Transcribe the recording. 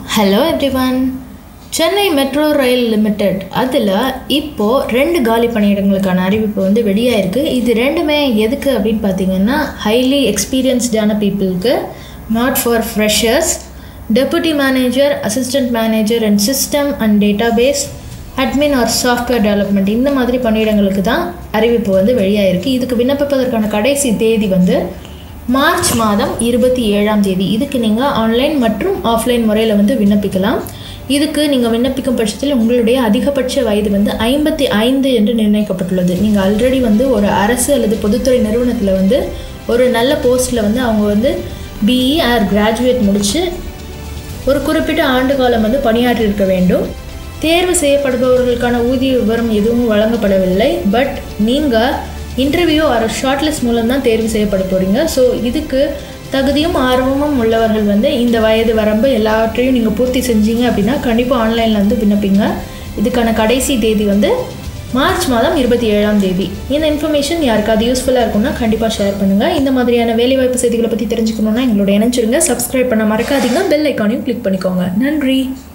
hello everyone Chennai metro rail limited அதில் இப்போது ரெண்டு காலி பணியிடங்களுக்கான அறிவிப்பு வந்து வெளியாயிருக்கு இது ரெண்டுமே எதுக்கு அப்படின்னு பார்த்தீங்கன்னா ஹைலி எக்ஸ்பீரியன்ஸ்டான பீப்புளுக்கு not for freshers deputy manager assistant manager and system and database admin or software development இந்த மாதிரி பணியிடங்களுக்கு தான் அறிவிப்பு வந்து வெளியாயிருக்கு இதுக்கு விண்ணப்பிப்பதற்கான கடைசி தேதி வந்து மார்ச் மாதம் இருபத்தி ஏழாம் தேதி இதுக்கு நீங்கள் ஆன்லைன் மற்றும் ஆஃப்லைன் முறையில் வந்து விண்ணப்பிக்கலாம் இதுக்கு நீங்கள் விண்ணப்பிக்கும் பட்சத்தில் உங்களுடைய அதிகபட்ச வயது வந்து ஐம்பத்தி ஐந்து என்று நிர்ணயிக்கப்பட்டுள்ளது நீங்கள் ஆல்ரெடி வந்து ஒரு அரசு அல்லது பொதுத்துறை நிறுவனத்தில் வந்து ஒரு நல்ல போஸ்ட்டில் வந்து அவங்க வந்து பிஇ ஆர் கிராஜுவேட் முடித்து ஒரு குறிப்பிட்ட ஆண்டு காலம் வந்து பணியாற்றியிருக்க வேண்டும் தேர்வு செய்யப்படுபவர்களுக்கான ஊதிய விவரம் எதுவும் வழங்கப்படவில்லை பட் நீங்கள் இன்டர்வியூ ஆர் ஷார்ட்லிஸ்ட் மூலம் தான் தேர்வு செய்யப்பட போகிறீங்க ஸோ இதுக்கு தகுதியும் ஆர்வமும் உள்ளவர்கள் வந்து இந்த வயது வரம்பு எல்லாவற்றையும் நீங்கள் பூர்த்தி செஞ்சீங்க அப்படின்னா கண்டிப்பாக ஆன்லைனில் வந்து விண்ணப்பிங்க இதுக்கான கடைசி தேதி வந்து மார்ச் மாதம் இருபத்தி ஏழாம் தேதி இந்த இன்ஃபர்மேஷன் யாருக்காவது யூஸ்ஃபுல்லாக இருக்கும்னா கண்டிப்பாக ஷேர் பண்ணுங்கள் இந்த மாதிரியான வேலைவாய்ப்பு செய்திகளை பற்றி தெரிஞ்சுக்கணுன்னா எங்களோட இணைஞ்சிருங்க சப்ஸ்கிரைப் பண்ண மறக்காதீங்க பெல் ஐக்கானையும் கிளிக் பண்ணிக்கோங்க நன்றி